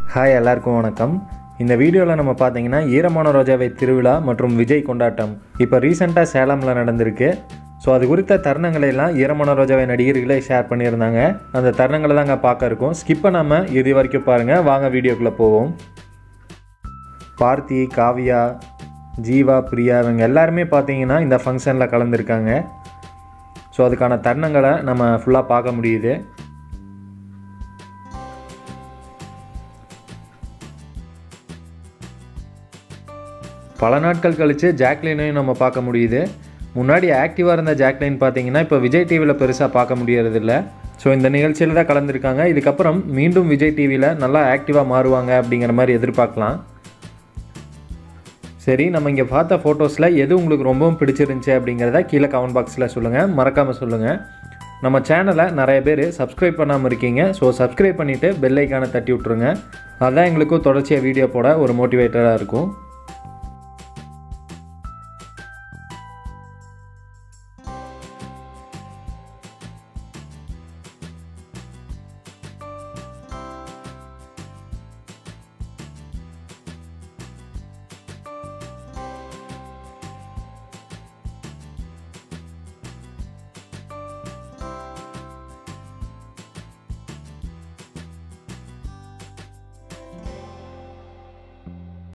hi எல்லாருக்கும் வணக்கம் இந்த வீடியோவில் நம்ம பார்த்தீங்கன்னா ஈரமான ரோஜாவை திருவிழா மற்றும் விஜய் கொண்டாட்டம் இப்போ ரீசெண்டாக சேலமில் நடந்திருக்கு ஸோ அது குறித்த தருணங்களை எல்லாம் ஈரமான ரோஜாவை நடிகர்களே ஷேர் பண்ணியிருந்தாங்க அந்த தருணங்களை தாங்க பார்க்க இருக்கும் ஸ்கிப் பண்ணாமல் இது வரைக்கும் பாருங்கள் வாங்க வீடியோக்குள்ளே போவோம் பார்த்தி காவியா ஜீவா பிரியா இவங்க எல்லாருமே பார்த்தீங்கன்னா இந்த ஃபங்க்ஷனில் கலந்துருக்காங்க ஸோ அதுக்கான தருணங்களை நம்ம ஃபுல்லாக பார்க்க முடியுது பல நாட்கள் கழித்து ஜாக்லினையும் நம்ம பார்க்க முடியுது முன்னாடி ஆக்டிவாக இருந்த ஜாக்லின் பார்த்தீங்கன்னா இப்போ விஜய் டிவியில் பெருசாக பார்க்க முடியறதில்ல ஸோ இந்த நிகழ்ச்சியில் தான் கலந்துருக்காங்க இதுக்கப்புறம் மீண்டும் விஜய் டிவியில் நல்லா ஆக்டிவாக மாறுவாங்க அப்படிங்கிற மாதிரி எதிர்பார்க்கலாம் சரி நம்ம இங்கே பார்த்த ஃபோட்டோஸில் எது உங்களுக்கு ரொம்பவும் பிடிச்சிருந்துச்சு அப்படிங்கிறத கீழே கமெண்ட் பாக்ஸில் சொல்லுங்கள் மறக்காமல் சொல்லுங்கள் நம்ம சேனலை நிறைய பேர் சப்ஸ்கிரைப் பண்ணாமல் இருக்கீங்க ஸோ சப்ஸ்கிரைப் பண்ணிவிட்டு பெல் ஐக்கானை தட்டி விட்ருங்க அதுதான் எங்களுக்கும் தொடர்ச்சியாக வீடியோ போட ஒரு மோட்டிவேட்டராக இருக்கும்